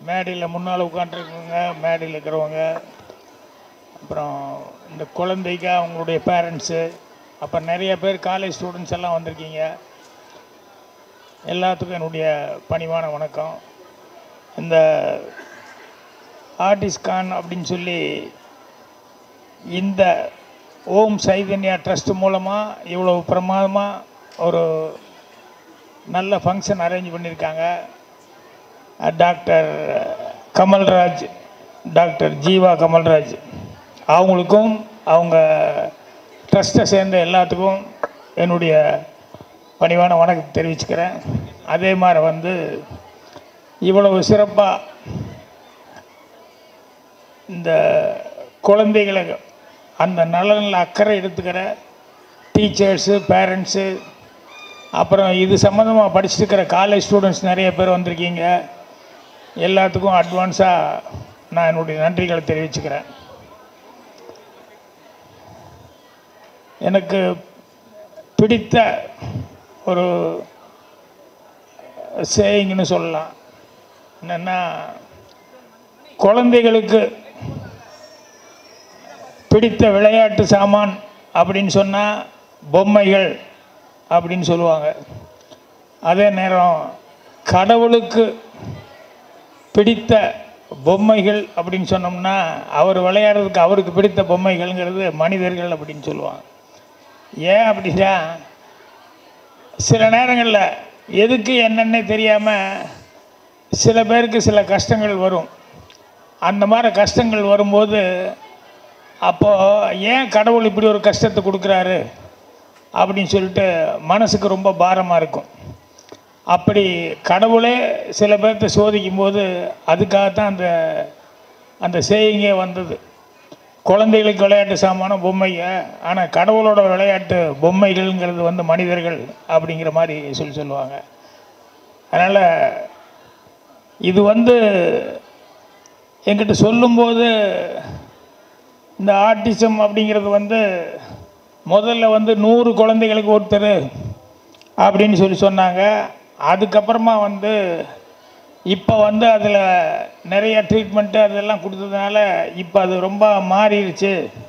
மேடையில் முன்னால் உட்காந்துருக்கவங்க மேடையில் இருக்கிறவங்க அப்புறம் இந்த குழந்தைங்க அவங்களுடைய பேரண்ட்ஸு அப்புறம் நிறைய பேர் காலேஜ் ஸ்டூடெண்ட்ஸ் எல்லாம் வந்திருக்கீங்க எல்லாத்துக்கும் என்னுடைய பணிவான வணக்கம் இந்த ஆர்டிஸ்கான் அப்படின்னு சொல்லி இந்த ஓம் சைதன்யா ட்ரஸ்ட் மூலமாக இவ்வளோ பிரமாதமாக ஒரு நல்ல ஃபங்க்ஷன் அரேஞ்ச் பண்ணியிருக்காங்க ah doctor Kamalraj doctor Jeeva Kamalraj அவங்களுக்கும் அவங்க ட்ரஸ்ட்டை சேர்ந்த எல்லாத்துக்கும் என்னுடைய பணிவான வணக்கத்தை தெரிவிச்சுக்கிறேன் அதே மாதிரி வந்து இவ்வளவு சிறப்பாக இந்த குழந்தைகளை அந்த நலனில் அக்கறை எடுத்துக்கிற டீச்சர்ஸு பேரண்ட்ஸு அப்புறம் இது சம்மந்தமாக படிச்சுட்டு இருக்கிற காலேஜ் ஸ்டூடெண்ட்ஸ் நிறைய பேர் வந்திருக்கீங்க எல்லாத்துக்கும் அட்வான்ஸாக நான் என்னுடைய நன்றிகளை தெரிவிச்சுக்கிறேன் எனக்கு பிடித்த ஒரு சேயிங்னு சொல்லலாம் என்னென்னா குழந்தைகளுக்கு பிடித்த விளையாட்டு சாமான் அப்படின்னு சொன்னால் பொம்மைகள் அப்படின்னு சொல்லுவாங்க அதே நேரம் கடவுளுக்கு பிடித்த பொம்மைகள் அப்படின்னு சொன்னோம்னா அவர் விளையாடுறதுக்கு அவருக்கு பிடித்த பொம்மைகள்ங்கிறது மனிதர்கள் அப்படின்னு சொல்லுவாங்க ஏன் அப்படின்னா சில நேரங்களில் எதுக்கு என்னன்னே தெரியாமல் சில பேருக்கு சில கஷ்டங்கள் வரும் அந்த மாதிரி கஷ்டங்கள் வரும்போது அப்போது ஏன் கடவுள் இப்படி ஒரு கஷ்டத்தை கொடுக்குறாரு அப்படின்னு சொல்லிட்டு மனசுக்கு ரொம்ப பாரமாக இருக்கும் அப்படி கடவுளே சில பேர்த்த சோதிக்கும் போது அதுக்காகத்தான் அந்த அந்த சேயிங்கே வந்தது குழந்தைகளுக்கு விளையாட்டு சாமான பொம்மைங்க ஆனால் கடவுளோட விளையாட்டு பொம்மைகள்ங்கிறது வந்து மனிதர்கள் அப்படிங்கிற மாதிரி சொல்லி சொல்லுவாங்க அதனால் இது வந்து என்கிட்ட சொல்லும்போது இந்த ஆர்டிசம் அப்படிங்கிறது வந்து முதல்ல வந்து நூறு குழந்தைகளுக்கு ஒருத்தர் அப்படின்னு சொல்லி சொன்னாங்க அதுக்கப்புறமா வந்து இப்போ வந்து அதில் நிறைய ட்ரீட்மெண்ட்டு அதெல்லாம் கொடுத்ததுனால இப்போ அது ரொம்ப மாறிடுச்சு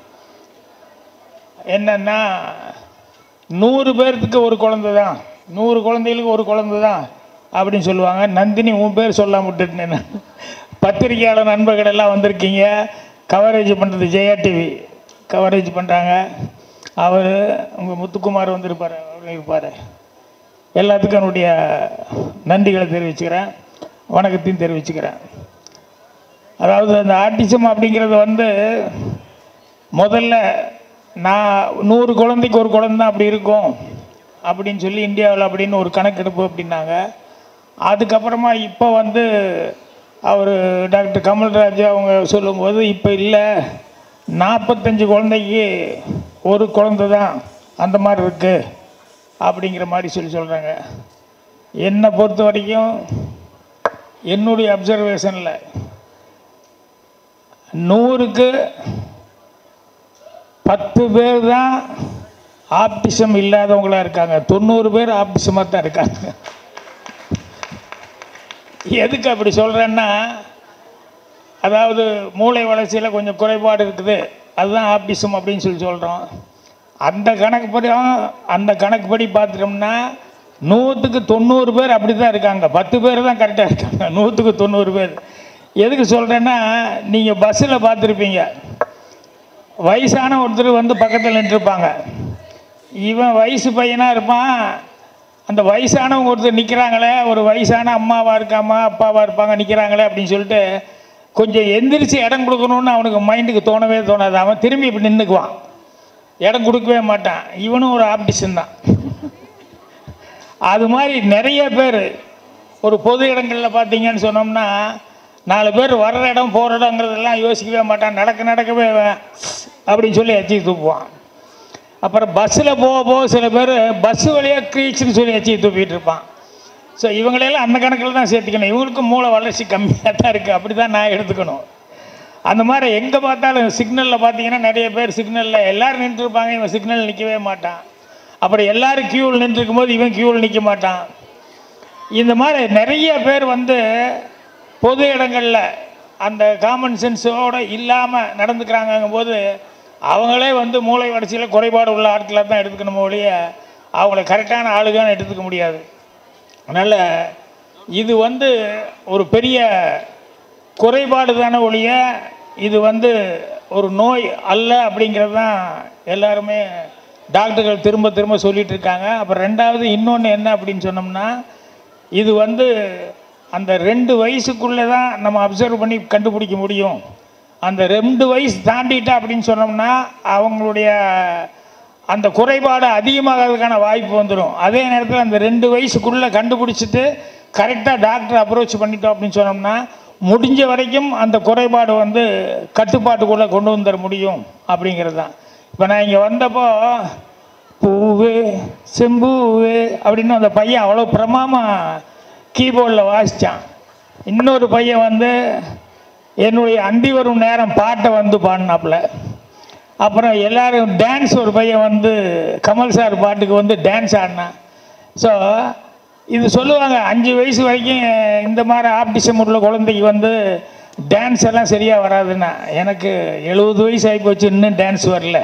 என்னென்னா நூறு பேர்த்துக்கு ஒரு குழந்தை தான் நூறு குழந்தைகளுக்கு ஒரு குழந்தை தான் அப்படின்னு சொல்லுவாங்க நந்தினி உன் பேர் சொல்லாம விட்டுட்டேன் பத்திரிகையாளர் நண்பர்கள் எல்லாம் வந்திருக்கீங்க கவரேஜ் பண்ணுறது ஜெயா டிவி கவரேஜ் பண்ணுறாங்க அவர் உங்கள் முத்துக்குமார் வந்திருப்பார் அவர் இருப்பார் எல்லாத்துக்கும் என்னுடைய நன்றிகளை தெரிவிச்சுக்கிறேன் வணக்கத்தையும் தெரிவிச்சுக்கிறேன் அதாவது அந்த ஆர்டிசம் அப்படிங்கிறது வந்து முதல்ல நான் நூறு குழந்தைக்கு ஒரு குழந்தை தான் அப்படி இருக்கும் அப்படின்னு சொல்லி இந்தியாவில் அப்படின்னு ஒரு கணக்கெடுப்பு அப்படின்னாங்க அதுக்கப்புறமா இப்போ வந்து அவர் டாக்டர் கமல்ராஜ் அவங்க சொல்லும்போது இப்போ இல்லை நாற்பத்தஞ்சு குழந்தைக்கு ஒரு குழந்தை தான் அந்த மாதிரி இருக்குது அப்படிங்கிற மாதிரி சொல்லி சொல்கிறாங்க என்னை பொறுத்த வரைக்கும் என்னுடைய அப்சர்வேஷனில் நூறுக்கு பத்து பேர் தான் ஆப்டிசம் இல்லாதவங்களா இருக்காங்க தொண்ணூறு பேர் ஆப்டிசமாக தான் இருக்காங்க எதுக்கு அப்படி சொல்கிறேன்னா அதாவது மூளை வளர்ச்சியில் கொஞ்சம் குறைபாடு இருக்குது அதுதான் ஆப்டிசம் அப்படின்னு சொல்லி சொல்கிறோம் அந்த கணக்குப்படி அந்த கணக்குப்படி பார்த்துட்டோம்னா நூற்றுக்கு தொண்ணூறு பேர் அப்படி தான் இருக்காங்க பத்து பேர் தான் கரெக்டாக இருக்காங்க நூற்றுக்கு தொண்ணூறு பேர் எதுக்கு சொல்கிறேன்னா நீங்கள் பஸ்ஸில் பார்த்துருப்பீங்க வயசான ஒருத்தர் வந்து பக்கத்தில் நின்றுருப்பாங்க இவன் வயசு பையனாக இருப்பான் அந்த வயசானவங்க ஒருத்தர் நிற்கிறாங்களே ஒரு வயசான அம்மாவாக இருக்காமா அப்பாவாக இருப்பாங்க நிற்கிறாங்களே அப்படின்னு சொல்லிட்டு கொஞ்சம் எந்திரிச்சு இடம் கொடுக்கணுன்னு அவனுக்கு மைண்டுக்கு தோணவே தோணாது அவன் திரும்பி இப்படி நின்றுக்குவான் இடம் கொடுக்கவே மாட்டான் இவனும் ஒரு ஆப்டிஷன் தான் அது மாதிரி நிறைய பேர் ஒரு பொது இடங்களில் பார்த்தீங்கன்னு சொன்னோம்னா நாலு பேர் வர்ற இடம் போகிற இடங்கிறதெல்லாம் யோசிக்கவே மாட்டான் நடக்க நடக்கவே இவன் அப்படின்னு சொல்லி எச்சி தூக்குவான் அப்புறம் பஸ்ஸில் போக போக சில பேர் பஸ்ஸு வழியாக க்ரீச்சுன்னு சொல்லி எச்சி தூக்கிட்டு இருப்பான் ஸோ இவங்களையெல்லாம் அந்த கணக்கில் தான் சேர்த்துக்கணும் இவங்களுக்கும் மூளை வளர்ச்சி கம்மியாக தான் இருக்குது அப்படி தான் நான் எடுத்துக்கணும் அந்த மாதிரி எங்கே பார்த்தாலும் சிக்னலில் பார்த்தீங்கன்னா நிறைய பேர் சிக்னலில் எல்லோரும் நின்றுருப்பாங்க இவன் சிக்னல் நிற்கவே மாட்டான் அப்புறம் எல்லாரும் க்யூவில் நின்றுருக்கும் போது இவன் க்யூவில் நிற்க மாட்டான் இந்த மாதிரி நிறைய பேர் வந்து பொது இடங்களில் அந்த காமன் சென்ஸோடு இல்லாமல் நடந்துக்கிறாங்கங்கும் போது அவங்களே வந்து மூளை வளர்ச்சியில் குறைபாடு உள்ள ஆட்களை தான் எடுத்துக்கணும் ஒழிய அவங்கள கரெக்டான ஆளுகான்னு எடுத்துக்க முடியாது அதனால் இது வந்து ஒரு பெரிய குறைபாடு தானே ஒழிய இது வந்து ஒரு நோய் அல்ல அப்படிங்கிறது தான் எல்லாருமே டாக்டர்கள் திரும்ப திரும்ப சொல்லிட்டு இருக்காங்க அப்புறம் ரெண்டாவது இன்னொன்று என்ன அப்படின்னு சொன்னோம்னா இது வந்து அந்த ரெண்டு வயசுக்குள்ளே தான் நம்ம அப்சர்வ் பண்ணி கண்டுபிடிக்க முடியும் அந்த ரெண்டு வயசு தாண்டிட்டா அப்படின்னு சொன்னோம்னா அவங்களுடைய அந்த குறைபாடு அதிகமாகிறதுக்கான வாய்ப்பு வந்துடும் அதே நேரத்தில் அந்த ரெண்டு வயசுக்குள்ளே கண்டுபிடிச்சிட்டு கரெக்டாக டாக்டர் அப்ரோச் பண்ணிட்டோம் அப்படின்னு சொன்னோம்னா முடிஞ்ச வரைக்கும் அந்த குறைபாடு வந்து கட்டுப்பாட்டுக்குள்ளே கொண்டு வந்துட முடியும் அப்படிங்கிறது தான் இப்போ நான் இங்கே வந்தப்போ பூவு செம்பூவு அப்படின்னு அந்த பையன் அவ்வளோ பிரமாமாக கீபோர்டில் வாசித்தான் இன்னொரு பையன் வந்து என்னுடைய அந்தி வரும் நேரம் பாட்டை வந்து பாடினாப்புல அப்புறம் எல்லாரும் டான்ஸ் ஒரு பையன் வந்து கமல் சார் பாட்டுக்கு வந்து டான்ஸ் ஆடினான் ஸோ இது சொல்லுவாங்க அஞ்சு வயசு வரைக்கும் இந்த மாதிரி ஆப்டிசம் உள்ள குழந்தைக்கு வந்து டான்ஸ் எல்லாம் சரியாக வராதுன்னா எனக்கு எழுபது வயசு ஆகி போச்சு இன்னும் டான்ஸ் வரல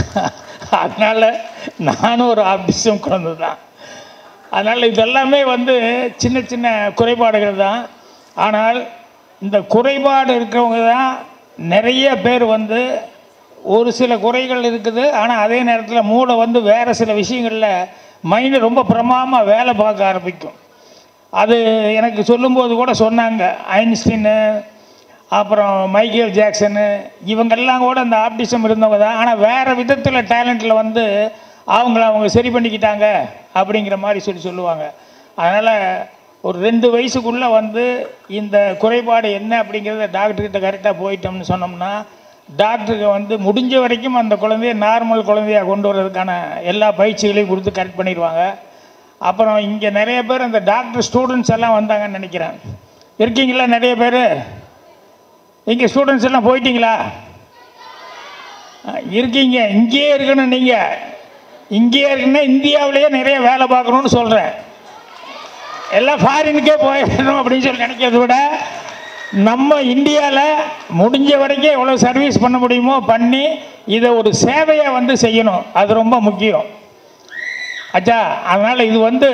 அதனால் நானும் ஒரு ஆப்டிசம் குழந்தை தான் அதனால் இதெல்லாமே வந்து சின்ன சின்ன குறைபாடுகள் தான் ஆனால் இந்த குறைபாடு இருக்கிறவங்க தான் நிறைய பேர் வந்து ஒரு சில குறைகள் இருக்குது ஆனால் அதே நேரத்தில் மூளை வந்து வேறு சில விஷயங்களில் மைண்டு ரொம்ப பிரமாமாக வேலை பார்க்க ஆரம்பிக்கும் அது எனக்கு சொல்லும்போது கூட சொன்னாங்க ஐன்ஸ்டீனு அப்புறம் மைக்கேல் ஜாக்சனு இவங்கெல்லாம் கூட அந்த ஆப்டிசம் இருந்தவங்க தான் ஆனால் வேறு விதத்தில் டேலண்ட்டில் வந்து அவங்கள அவங்க சரி பண்ணிக்கிட்டாங்க அப்படிங்கிற மாதிரி சொல்லி சொல்லுவாங்க அதனால் ஒரு ரெண்டு வயசுக்குள்ளே வந்து இந்த குறைபாடு என்ன அப்படிங்கிறத டாக்டர்கிட்ட கரெக்டாக போயிட்டோம்னு சொன்னோம்னா டாக்டருக்கு வந்து முடிஞ்ச வரைக்கும் அந்த குழந்தைய நார்மல் குழந்தையாக கொண்டு வர்றதுக்கான எல்லா பயிற்சிகளையும் கொடுத்து கரெக்ட் பண்ணிடுவாங்க அப்புறம் இங்கே நிறைய பேர் அந்த டாக்டர் ஸ்டூடெண்ட்ஸ் எல்லாம் வந்தாங்கன்னு நினைக்கிறேன் இருக்கீங்களா நிறைய பேர் இங்கே ஸ்டூடெண்ட்ஸ் எல்லாம் போயிட்டீங்களா அஹ், இருக்கீங்க இங்கேயே இருக்கணும் நீங்கள் இங்கேயே இருக்குன்னா இந்தியாவிலேயே நிறைய வேலை பார்க்கணுன்னு சொல்கிறேன் எல்லாம் ஃபாரினுக்கே போயிடணும் அப்படின்னு சொல்லி நினைக்கிறத விட நம்ம இந்தியாவில் முடிஞ்ச வரைக்கும் எவ்வளோ சர்வீஸ் பண்ண முடியுமோ பண்ணி இதை ஒரு சேவையை வந்து செய்யணும் அது ரொம்ப முக்கியம் அச்சா அதனால் இது வந்து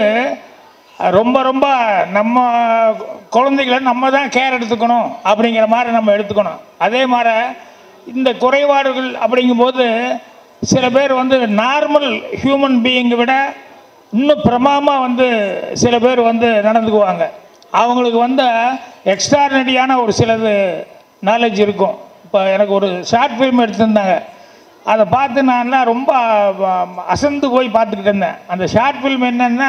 ரொம்ப ரொம்ப நம்ம குழந்தைகளை நம்ம தான் கேர் எடுத்துக்கணும் அப்படிங்கிற மாதிரி நம்ம எடுத்துக்கணும் அதே மாதிரி இந்த குறைபாடுகள் அப்படிங்கும்போது சில பேர் வந்து நார்மல் ஹியூமன் பீயிங்கை விட இன்னும் பிரமாமாக வந்து சில பேர் வந்து நடந்துக்குவாங்க அவங்களுக்கு வந்து எக்ஸ்ட்ரானரியான ஒரு சிலது நாலேஜ் இருக்கும் இப்போ எனக்கு ஒரு ஷார்ட் ஃபிலிம் எடுத்திருந்தாங்க அதை பார்த்து நான்லாம் ரொம்ப அஹ், அசந்து போய் பார்த்துக்கிட்டு இருந்தேன் அந்த ஷார்ட் ஃபிலிம் என்னன்னா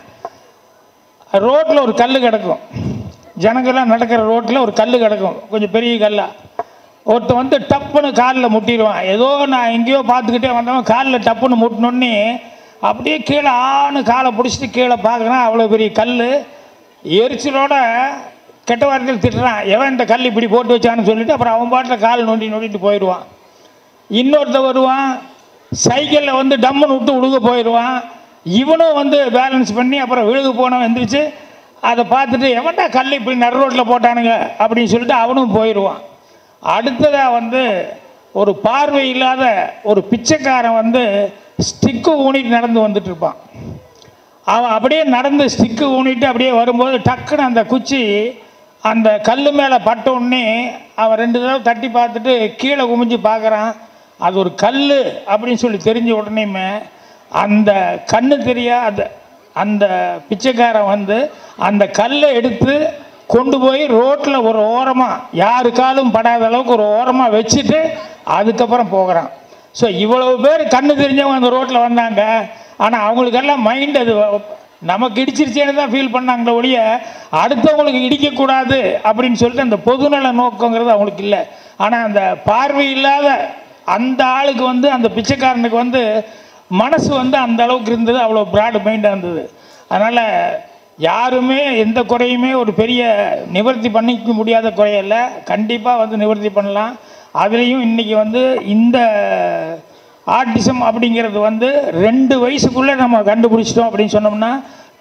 ரோட்டில் ஒரு கல் கிடக்கும் ஜனங்கள்லாம் நடக்கிற ரோட்டில் ஒரு கல் கிடக்கும் கொஞ்சம் பெரிய கல்லா ஒருத்தன் வந்து டப்புன்னு காலில் முட்டிடுவான் ஏதோ நான் எங்கேயோ பார்த்துக்கிட்டே வந்தவன் காலில் டப்புன்னு முட்டினோன்னே அப்படியே கீழே ஆணு காலை பிடிச்சிட்டு கீழே பார்க்குறான் அவ்வளோ பெரிய கல் எரிச்சலோட கெட்ட வார்த்தையில் திட்டுறான் எவன் இந்த கல் இப்படி போட்டு வச்சான்னு சொல்லிட்டு அப்புறம் அவன் பாட்டில் கால் நோண்டி நோண்டிட்டு போயிடுவான் இன்னொருத்தன் வருவான் சைக்கிளில் வந்து டம்முன்னு விட்டு உழுக போயிடுவான் இவனும் வந்து பேலன்ஸ் பண்ணி அப்புறம் விழுகு போனவன் எந்திரிச்சு அதை பார்த்துட்டு எவன்டா கல் இப்படி நடு ரோட்டில் போட்டானுங்க அப்படின்னு சொல்லிட்டு அவனும் போயிடுவான் அடுத்ததாக வந்து ஒரு பார்வை இல்லாத ஒரு பிச்சைக்காரன் வந்து ஸ்டிக்கு ஊனிட்டு நடந்து வந்துட்டு இருப்பான் அவன் அப்படியே நடந்து ஸ்டிக்கு ஊனிட்டு அப்படியே வரும்போது டக்குன்னு அந்த குச்சி அந்த கல் மேலே பட்ட உடனே அவன் ரெண்டு தடவை தட்டி பார்த்துட்டு கீழே குமிஞ்சு பார்க்குறான் அது ஒரு கல் அப்படின்னு சொல்லி தெரிஞ்ச உடனேயுமே அந்த கண்ணு தெரியாத அந்த பிச்சைக்காரன் வந்து அந்த கல்லை எடுத்து கொண்டு போய் ரோட்டில் ஒரு ஓரமாக யாரு காலும் படாத அளவுக்கு ஒரு ஓரமாக வச்சுட்டு அதுக்கப்புறம் போகிறான் ஸோ இவ்வளவு பேர் கண்ணு தெரிஞ்சவங்க அந்த ரோட்டில் வந்தாங்க ஆனால் அவங்களுக்கெல்லாம் மைண்ட் அது நமக்கு இடிச்சிருச்சேன்னு தான் ஃபீல் பண்ணாங்களே ஒழிய அடுத்தவங்களுக்கு இடிக்கக்கூடாது அப்படின்னு சொல்லிட்டு அந்த பொதுநல நோக்கங்கிறது அவங்களுக்கு இல்லை ஆனால் அந்த பார்வை இல்லாத அந்த ஆளுக்கு வந்து அந்த பிச்சைக்காரனுக்கு வந்து மனசு வந்து அந்த அளவுக்கு இருந்தது அவ்வளோ ப்ராடு மைண்டாக இருந்தது அதனால் யாருமே எந்த குறையுமே ஒரு பெரிய நிவர்த்தி பண்ணிக்க முடியாத குறையல்ல கண்டிப்பாக வந்து நிவர்த்தி பண்ணலாம் அதுலேயும் இன்றைக்கி வந்து இந்த ஆர்டிசம் அப்படிங்கிறது வந்து ரெண்டு வயசுக்குள்ளே நம்ம கண்டுபிடிச்சிட்டோம் அப்படின்னு சொன்னோம்னா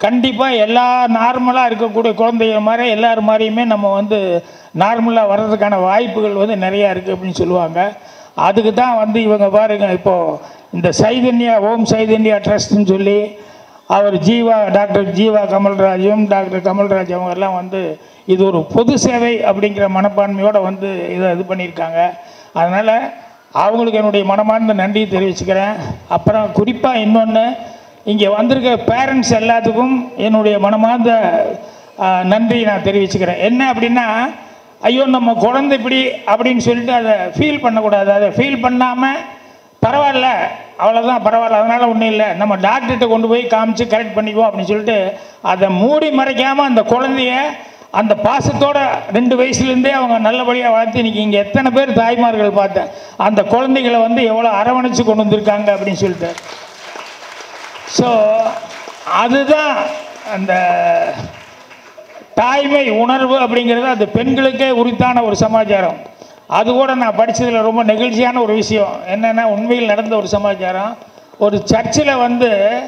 கண்டிப்பாக எல்லா நார்மலாக இருக்கக்கூடிய குழந்தைகள் மாதிரி எல்லார் மாதிரியுமே நம்ம வந்து நார்மலாக வர்றதுக்கான வாய்ப்புகள் வந்து நிறையா இருக்குது அப்படின்னு சொல்லுவாங்க அதுக்கு தான் வந்து இவங்க பாருங்க இப்போது இந்த சைதன்யா ஓம் சைதன்யா ட்ரஸ்ட்னு சொல்லி அவர் ஜீவா டாக்டர் ஜீவா கமல்ராஜும் டாக்டர் கமல்ராஜ் அவங்க எல்லாம் வந்து இது ஒரு பொது சேவை அப்படிங்கிற மனப்பான்மையோடு வந்து இதை இது பண்ணியிருக்காங்க அதனால் அவங்களுக்கு என்னுடைய மனமார்ந்த நன்றியை தெரிவிச்சுக்கிறேன் அப்புறம் குறிப்பாக இன்னொன்று இங்கே வந்திருக்க பேரண்ட்ஸ் எல்லாத்துக்கும் என்னுடைய மனமார்ந்த ஆ, நன்றி நான் தெரிவிச்சுக்கிறேன் என்ன அப்படின்னா ஐயோ நம்ம குழந்தை இப்படி அப்படின்னு சொல்லிட்டு அதை ஃபீல் பண்ணக்கூடாது அதை ஃபீல் பண்ணாமல் பரவாயில்ல அவ்வளோதான் பரவாயில்ல அதனால் ஒன்றும் இல்லை நம்ம டாக்டர்கிட்ட கொண்டு போய் காமிச்சு கரெக்ட் பண்ணிக்குவோம் அப்படின்னு சொல்லிட்டு அதை மூடி மறைக்காமல் அந்த குழந்தைய அந்த பாசத்தோட ரெண்டு வயசுலேருந்தே அவங்க நல்லபடியாக வளர்த்து இன்னைக்கு இங்கே எத்தனை பேர் தாய்மார்கள் பார்த்தேன் அந்த குழந்தைகளை வந்து எவ்வளோ அரவணைச்சு கொண்டு வந்திருக்காங்க அப்படின்னு சொல்லிட்டு ஸோ அதுதான் அந்த தாய்மை உணர்வு அப்படிங்கிறது அது பெண்களுக்கே உரித்தான ஒரு சமாச்சாரம் அது கூட நான் படிச்சதுல ரொம்ப நெகிழ்ச்சியான ஒரு விஷயம் என்னென்னா உண்மையில் நடந்த ஒரு சமாச்சாரம் ஒரு சர்ச்சில் வந்து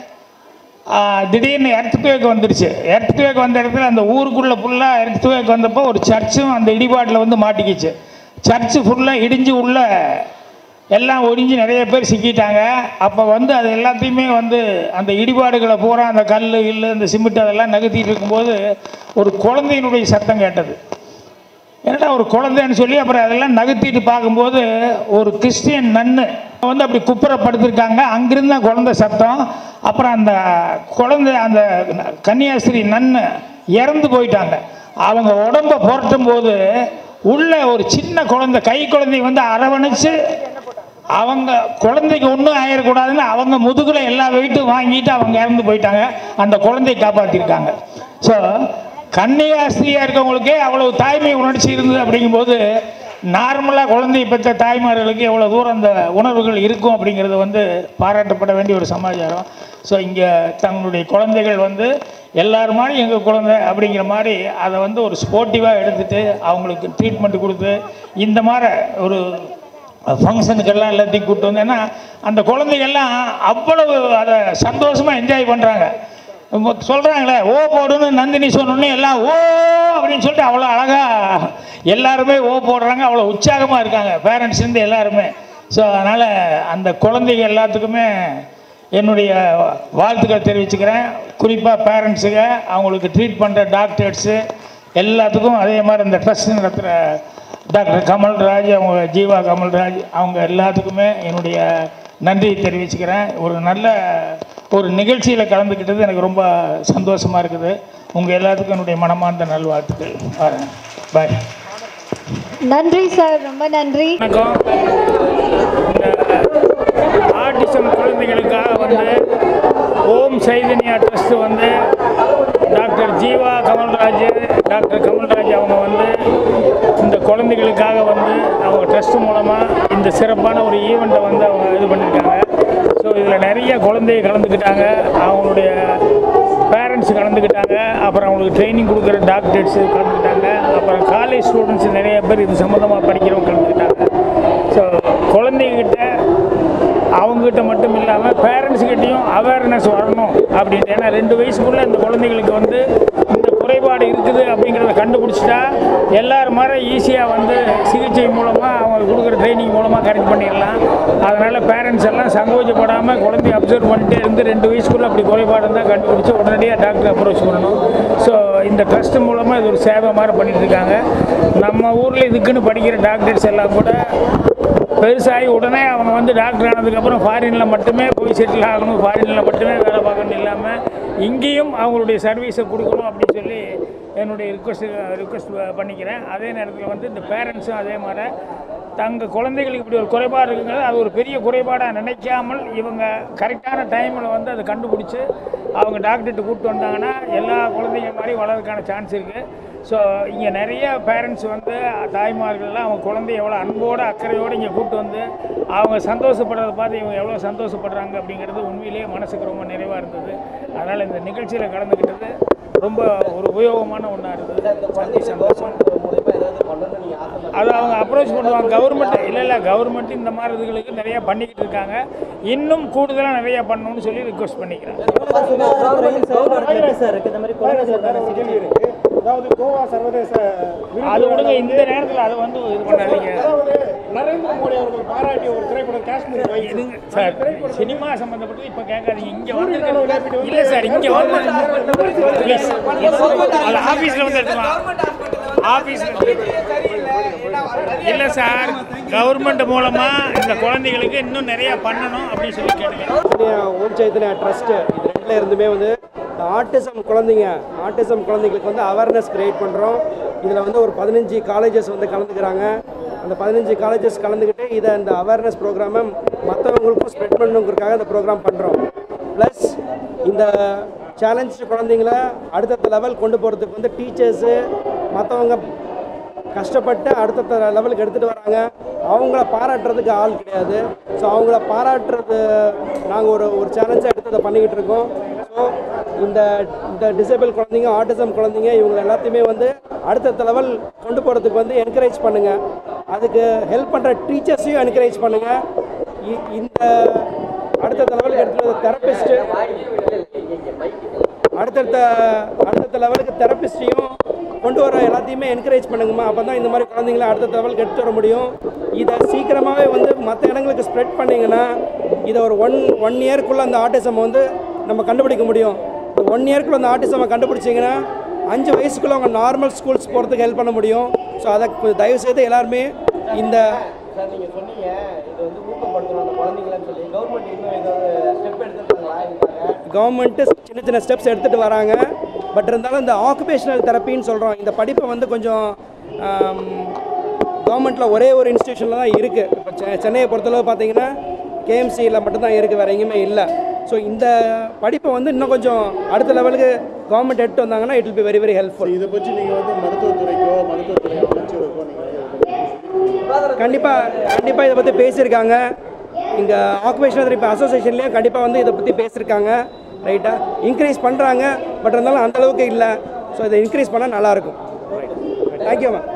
ஆ, திடீர்னு எர்த்குவேக் வந்துருச்சு எர்த்குவேக் வந்த இடத்துல அந்த ஊருக்குள்ளே ஃபுல்லாக எர்த்குவேக் வந்தப்போ ஒரு சர்ச்சும் அந்த இடிபாட்டில் வந்து மாட்டிக்கிச்சு சர்ச்சு ஃபுல்லாக இடிஞ்சு உள்ள எல்லாம் ஒடிஞ்சு நிறைய பேர் சிக்கிட்டாங்க அப்போ வந்து அது எல்லாத்தையுமே வந்து அந்த இடிபாடுகளை பூரா அந்த கல் இல்லு இந்த சிமெண்ட் அதெல்லாம் நகர்த்திட்டு இருக்கும்போது ஒரு குழந்தையினுடைய சத்தம் கேட்டது என்னடா ஒரு குழந்தைன்னு சொல்லி அப்புறம் அதெல்லாம் நகர்த்திட்டு பார்க்கும்போது ஒரு கிறிஸ்டியன் நன்னு வந்து அப்படி குப்புறப்படுத்திருக்காங்க அங்கிருந்து தான் குழந்தை சத்தம் அப்புறம் அந்த குழந்தை அந்த கன்னியாஸ்திரி நன்னு இறந்து போயிட்டாங்க அவங்க உடம்ப புரட்டும் போது உள்ள ஒரு சின்ன குழந்தை கை குழந்தை வந்து அரவணைச்சு அவங்க குழந்தைக்கு ஒன்றும் ஆயிடக்கூடாதுன்னு அவங்க முதுகுல எல்லா வெயிட்டும் வாங்கிட்டு அவங்க இறந்து போயிட்டாங்க அந்த குழந்தையை காப்பாற்றிருக்காங்க ஸோ கன்னியாஸ்திரியாக இருக்கவங்களுக்கே அவ்வளவு தாய்மை உணர்ச்சி இருந்தது அப்படிங்கும்போது நார்மலாக குழந்தையை பெற்ற தாய்மார்களுக்கு எவ்வளோ தூரம் அந்த உணர்வுகள் இருக்கும் அப்படிங்கிறது வந்து பாராட்டப்பட வேண்டிய ஒரு சமாச்சாரம் ஸோ இங்கே தங்களுடைய குழந்தைகள் வந்து எல்லார் மாதிரி எங்கள் குழந்தை அப்படிங்கிற மாதிரி அதை வந்து ஒரு ஸ்போர்ட்டிவாக எடுத்துகிட்டு அவங்களுக்கு ட்ரீட்மெண்ட் கொடுத்து இந்த மாதிரி ஒரு ஃபங்க்ஷனுக்கெல்லாம் எல்லாத்தையும் கூப்பிட்டு வந்து ஏன்னா அந்த குழந்தைகள்லாம் அவ்வளவு அதை சந்தோஷமாக என்ஜாய் பண்ணுறாங்க சொல்கிறாங்களே ஓ போடுன்னு நந்தினி சொன்னோன்னே எல்லாம் ஓ அப்படின்னு சொல்லிட்டு அவ்வளோ அழகாக எல்லாருமே ஓ போடுறாங்க அவ்வளோ உற்சாகமாக இருக்காங்க பேரண்ட்ஸ்லேருந்து எல்லாருமே ஸோ அதனால் அந்த குழந்தைங்க எல்லாத்துக்குமே என்னுடைய வாழ்த்துக்கள் தெரிவிச்சுக்கிறேன் குறிப்பாக பேரண்ட்ஸுங்க அவங்களுக்கு ட்ரீட் பண்ணுற டாக்டர்ஸு எல்லாத்துக்கும் அதே மாதிரி இந்த ட்ரஸ்ட் நடத்துகிற டாக்டர் கமல்ராஜ் அவங்க ஜீவா கமல்ராஜ் அவங்க எல்லாத்துக்குமே என்னுடைய நன்றியை தெரிவிச்சுக்கிறேன் ஒரு நல்ல ஒரு நிகழ்ச்சியில் கலந்துக்கிட்டது எனக்கு ரொம்ப சந்தோஷமாக இருக்குது உங்கள் எல்லாத்துக்கும் என்னுடைய மனமார்ந்த நல்வாழ்த்துக்கள் வரேன் பாய் நன்றி சார் ரொம்ப நன்றி வணக்கம் இந்த ஆட்டிசம் குழந்தைகளுக்காக வந்து ஓம் சைதன்யா ட்ரஸ்ட் வந்து டாக்டர் ஜீவா கமல்ராஜ் டாக்டர் கமல்ராஜ் அவங்க வந்து இந்த குழந்தைகளுக்காக வந்து அவங்க ட்ரஸ்ட் மூலமாக இந்த சிறப்பான ஒரு ஈவெண்ட்டை வந்து அவங்க இது பண்ணியிருக்காங்க ஸோ இதில் நிறைய குழந்தைங்க கலந்துக்கிட்டாங்க அவங்களுடைய பேரண்ட்ஸ் கலந்துக்கிட்டாங்க அப்புறம் அவங்களுக்கு ட்ரைனிங் கொடுக்குற டாக்டர்ஸ் கலந்துக்கிட்டாங்க அப்புறம் காலேஜ் ஸ்டூடெண்ட்ஸ் நிறைய பேர் இது சம்மந்தமாக படிக்கிறவங்க கலந்துக்கிட்டாங்க ஸோ குழந்தைகிட்ட அவங்ககிட்ட மட்டும் இல்லாமல் பேரண்ட்ஸ்கிட்டையும் அவேர்னஸ் வரணும் அப்படின்ட்டு ஏன்னா ரெண்டு வயசுக்குள்ளே இந்த குழந்தைகளுக்கு வந்து இந்த குறைபாடு இருக்குது அப்படிங்கிறத கண்டுபிடிச்சிட்டா எல்லாரும் மாதிரி ஈஸியாக வந்து சிகிச்சை மூலமாக அவங்க கொடுக்குற ட்ரைனிங் மூலமாக கரெக்ட் பண்ணிடலாம் அதனால் பேரண்ட்ஸ் எல்லாம் சங்கோஜப்படாமல் குழந்தைய அப்சர்வ் பண்ணிட்டே இருந்து ரெண்டு வயசுக்குள்ளே அப்படி குறைபாடு இருந்தால் கண்டுபிடிச்சி உடனடியாக டாக்டர் அப்ரோச் பண்ணணும் ஸோ இந்த ட்ரஸ்ட் மூலமாக இது ஒரு சேவை மாதிரி பண்ணிட்டு இருக்காங்க நம்ம ஊரில் இதுக்குன்னு படிக்கிற டாக்டர்ஸ் எல்லாம் கூட பெருசாகி உடனே அவங்க வந்து டாக்டர் ஆனதுக்கப்புறம் ஃபாரினில் மட்டுமே போய் செட்டில் ஆகணும் ஃபாரினில் மட்டுமே வேலை பார்க்கணும் இல்லாமல் இங்கேயும் அவங்களுடைய சர்வீஸை கொடுக்கணும் அப்படின்னு சொல்லி என்னுடைய ரிக்வஸ்ட் ரிக்வஸ்ட் பண்ணிக்கிறேன் அதே நேரத்தில் வந்து இந்த பேரண்ட்ஸும் அதே மாதிரி தங்கள் குழந்தைகளுக்கு இப்படி ஒரு குறைபாடு இருக்குங்கிறது அது ஒரு பெரிய குறைபாடாக நினைக்காமல் இவங்க கரெக்டான டைமில் வந்து அதை கண்டுபிடிச்சி அவங்க டாக்டர்கிட்ட கூப்பிட்டு வந்தாங்கன்னா எல்லா குழந்தைங்க மாதிரி வளர்றதுக்கான சான்ஸ் இருக்குது ஸோ இங்கே நிறைய பேரண்ட்ஸ் வந்து தாய்மார்கள்லாம் அவங்க குழந்தைய எவ்வளோ அன்போடு அக்கறையோடு இங்கே கூப்பிட்டு வந்து அவங்க சந்தோஷப்படுறத பார்த்து இவங்க எவ்வளோ சந்தோஷப்படுறாங்க அப்படிங்கிறது உண்மையிலேயே மனசுக்கு ரொம்ப நிறைவாக இருந்தது அதனால் இந்த நிகழ்ச்சியில் கலந்துக்கிட்டது ரொம்ப ஒரு உபயோகமான ஒன்றா இருந்தது சந்தோஷம் அது அவங்க அப்ரோச் பண்ண பண்ணுவாங்க கவர்மெண்ட் இல்லை இல்லை கவர்மெண்ட் இந்த மாதிரி இதுகளுக்கு நிறைய பண்ணிக்கிட்டு இருக்காங்க இன்னும் கூடுதலாக நிறைய பண்ணணும்னு சொல்லி ரிக்வஸ்ட் பண்ணிக்கிறேன் அதாவது கோவா சர்வதேச அது விடுங்க இந்த நேரத்தில் அதை வந்து இது பண்ணாதீங்க அதாவது நரேந்திர மோடி அவர்கள் பாராட்டிய ஒரு திரைப்படம் காஷ்மீர் ஃபைல்ஸ். இதுங்க சார் சினிமா சம்மந்தப்பட்டது இப்போ கேட்காதீங்க இங்கே வந்து இல்லை சார் இங்கே வந்து ப்ளீஸ் அது ஆஃபீஸில் வந்து எடுத்துக்கலாம் ஆஃபீஸில் இல்லை சார் கவர்மெண்ட் மூலமாக இந்த குழந்தைகளுக்கு இன்னும் நிறைய பண்ணணும் அப்படின்னு சொல்லி கேட்டுக்கிறேன் ஓம் சைத்தன்யா ட்ரஸ்ட் இது ரெண்டுல இருந்துமே வந்து இந்த ஆட்டிசம் குழந்தைங்க ஆட்டிசம் குழந்தைங்களுக்கு வந்து அவேர்னஸ் கிரியேட் பண்ணுறோம் இதில் வந்து ஒரு பதினஞ்சு காலேஜஸ் வந்து கலந்துக்கிறாங்க அந்த பதினஞ்சு காலேஜஸ் கலந்துக்கிட்டு இதை இந்த அவேர்னஸ் ப்ரோக்ராமை மற்றவங்களுக்கும் ஸ்ப்ரெட் பண்ணணுங்கிறதுக்காக இந்த ப்ரோக்ராம் பண்ணுறோம் ப்ளஸ் இந்த சேலஞ்சு குழந்தைங்கள அடுத்தடுத்த லெவல் கொண்டு போகிறதுக்கு வந்து டீச்சர்ஸு மற்றவங்க கஷ்டப்பட்டு அடுத்த லெவலுக்கு எடுத்துகிட்டு வராங்க அவங்கள பாராட்டுறதுக்கு ஆள் கிடையாது ஸோ அவங்கள பாராட்டுறது நாங்கள் ஒரு ஒரு சேலஞ்சாக எடுத்து அதை பண்ணிக்கிட்டு இருக்கோம் ஸோ இந்த இந்த டிசேபிள் குழந்தைங்க ஆட்டிசம் குழந்தைங்க இவங்க எல்லாத்தையுமே வந்து அடுத்தடுத்த லெவல் கொண்டு போகிறதுக்கு வந்து என்கரேஜ் பண்ணுங்கள் அதுக்கு ஹெல்ப் பண்ணுற டீச்சர்ஸையும் என்கரேஜ் பண்ணுங்கள் இந்த அடுத்தடுத்த லெவலுக்கு எடுத்துகிட்டு தெரபிஸ்ட்டு அடுத்தடுத்த அடுத்தடுத்த லெவலுக்கு தெரபிஸ்டையும் கொண்டு வர எல்லாத்தையுமே என்கரேஜ் பண்ணுங்கம்மா அப்போ தான் இந்த மாதிரி குழந்தைங்கள அடுத்த லெவலுக்கு எடுத்து வர முடியும் இதை சீக்கிரமாகவே வந்து மற்ற இடங்களுக்கு ஸ்ப்ரெட் பண்ணிங்கன்னா இதை ஒரு ஒன் ஒன் இயர்க்குள்ளே அந்த ஆட்டிசம் வந்து நம்ம கண்டுபிடிக்க முடியும் ஒன் இயர்க்குள்ளே அந்த ஆட்டிசமை கண்டுபிடிச்சிங்கன்னா அஞ்சு வயசுக்குள்ளே அவங்க நார்மல் ஸ்கூல்ஸ் போகிறதுக்கு ஹெல்ப் பண்ண முடியும் ஸோ அதை கொஞ்சம் தயவுசெய்து எல்லாருமே இந்த சார் நீங்கள் சொன்னீங்க இது வந்து ஊக்கப்படுத்தணும் அந்த குழந்தைங்களன்னு சொல்லி கவர்மெண்ட் இன்னும் ஏதாவது ஸ்டெப் எடுத்துருக்காங்களா இதுக்காக கவர்மெண்ட்டு சின்ன சின்ன ஸ்டெப்ஸ் எடுத்துகிட்டு வராங்க பட் இருந்தாலும் இந்த ஆக்குபேஷனல் தெரப்பின்னு சொல்கிறோம் இந்த படிப்பை வந்து கொஞ்சம் கவர்மெண்ட்டில் ஒரே ஒரு இன்ஸ்டியூஷனில் தான் இருக்குது இப்போ செ சென்னையை பொறுத்தளவு பார்த்தீங்கன்னா கேஎம்சியில் மட்டும்தான் இருக்குது வேறு எங்கேயுமே இல்லை ஸோ இந்த படிப்பை வந்து இன்னும் கொஞ்சம் அடுத்த லெவலுக்கு கவர்மெண்ட் எடுத்து வந்தாங்கன்னா it will be very very helpful இதை பற்றி நீங்கள் வந்து மருத்துவத்துறைக்கோ மருத்துவத்துறை அமைச்சருக்கோ நீங்கள் கண்டிப்பாக கண்டிப்பாக இதை பற்றி பேசியிருக்காங்க இங்கே ஆக்குபேஷனல் தெரப்பி அசோசியேஷன்லேயும் கண்டிப்பாக வந்து இதை பற்றி பேசியிருக்காங்க ரைட்டா இன்க்ரீஸ் பண்ணுறாங்க பட் இருந்தாலும் அந்த அளவுக்கு இல்லை ஸோ இதை இன்க்ரீஸ் பண்ணால் நல்லாயிருக்கும் ரைட் தேங்க்யூ மேம்